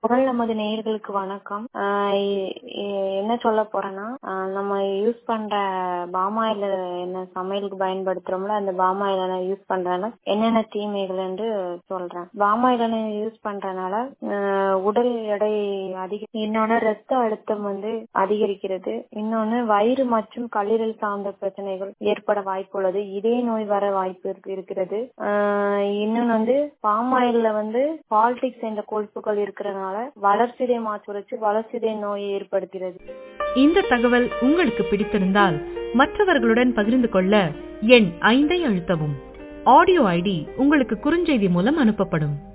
குரல் நமது நேயர்களுக்கு வணக்கம் ஆஹ் இ- இ- என்ன சொல்ல போறேன்னா ஆஹ் நம்ம யூஸ் பண்ற பாமாயில் என்ன சமையலுக்கு பயன்படுத்துறோம்ல அந்த பாமாயில் யூஸ் பண்றதுனால என்னென்ன தீமைகள் என்று சொல்றேன் பாமாயில் யூஸ் பண்றதுனால ஆஹ் உடல் எடை அதிக இன்னொன்னு ரத்த அழுத்தம் வந்து அதிகரிக்கிறது இன்னொன்னு வயிறு மற்றும் கல்லீரல் சார்ந்த பிரச்சனைகள் ஏற்பட வாய்ப்பு உள்ளது இதய நோய் வர வாய்ப்பு இருக்கு- இருக்கிறது ஆஹ் இன்னொன்னு வந்து பாமாயில்ல வந்து பால்டிக்ஸ் என்ற கொழுப்புகள் இருக்கிறதுனால வளர்சிதை மாற்றுவச்சு வளர்சிதை நோயை ஏற்படுத்துகிறது இந்த தகவல் உங்களுக்கு பிடித்திருந்தால் மற்றவர்களுடன் பகிர்ந்து கொள்ள எண் ஐந்தை அழுத்தவும் ஆடியோ ஐடி உங்களுக்கு குறுஞ்செய்தி மூலம் அனுப்பப்படும்